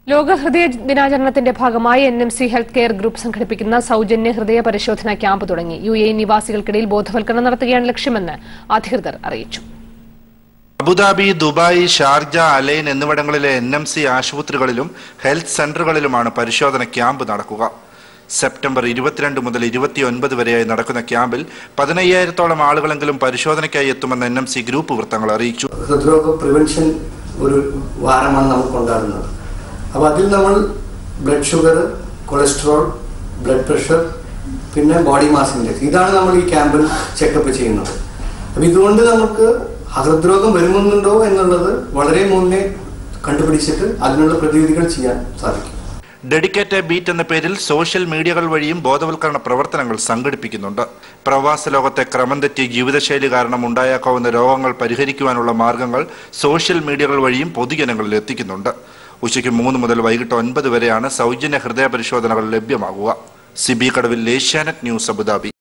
ലോക ഹൃദയ ദിനാചരണത്തിന്റെ ഭാഗമായി N M C health care group സംഘടിപ്പിക്കുന്ന സൌജന്യ ഹൃദയ പരിശോധന ക്യാമ്പ് തുടങ്ങി യു എ നിവാസികൾക്കിടയിൽ ബോധവൽക്കരണം നടത്തുകയാണ് ലക്ഷ്യമെന്ന് അധികൃതർ അറിയിച്ചു അബുദാബി ദുബായ് ഷാർജ അലൈൻ എന്നിവിടങ്ങളിലെ എൻ എം സി ആശുപത്രികളിലും ഹെൽത്ത് സെന്ററുകളിലുമാണ് പരിശോധന ക്യാമ്പ് നടക്കുക സെപ്റ്റംബർ ഇരുപത്തിരണ്ട് മുതൽ ഇരുപത്തിയൊൻപത് വരെയായി നടക്കുന്ന ക്യാമ്പിൽ പതിനയ്യായിരത്തോളം ആളുകളെങ്കിലും പരിശോധനയ്ക്കായി എത്തുമെന്ന് എൻ എം സി ഗ്രൂപ്പ് വൃത്തങ്ങൾ അറിയിച്ചു ഹൃദ്രോഗ പ്രിവെൻഷൻ ഒരു വാരമാണ് നമുക്ക് കൊണ്ടാടുന്നത് അപ്പോൾ അതിൽ നമ്മൾ blood sugar cholesterol blood pressure പിന്നെ ബോഡി മാസ് ഇൻഡെക്സ് ഇതാണ് നമ്മൾ ഈ ക്യാമ്പിൽ ചെക്കപ്പ് ചെയ്യുന്നത് അപ്പം ഇതുകൊണ്ട് നമുക്ക് ഹൃദ്രോഗം വരുന്നുണ്ടോ എന്നുള്ളത് വളരെ മുന്നേ കണ്ടുപിടിച്ചിട്ട് അതിനുള്ള പ്രതിവിധികൾ ചെയ്യാൻ സാധിക്കും ഡെഡിക്കേറ്റ് ബീറ്റ് എന്ന പേരിൽ സോഷ്യൽ മീഡിയകൾ വഴിയും ബോധവൽക്കരണ പ്രവർത്തനങ്ങൾ സംഘടിപ്പിക്കുന്നുണ്ട് പ്രവാസ ലോകത്തെ ക്രമം തെറ്റിയ ജീവിതശൈലി കാരണം ഉണ്ടായേക്കാവുന്ന രോഗങ്ങൾ പരിഹരിക്കുവാനുള്ള മാർഗങ്ങൾ സോഷ്യൽ മീഡിയകൾ വഴിയും പൊതുജനങ്ങളിൽ എത്തിക്കുന്നുണ്ട് ഉച്ചയ്ക്ക് മൂന്ന് മുതൽ വൈകിട്ട് ഒൻപത് വരെയാണ് സൗജന്യ ഹൃദയ പരിശോധനകൾ ലഭ്യമാകുക സിബി കടവിൽ ഏഷ്യാനെറ്റ് ന്യൂസ് അബുദാബി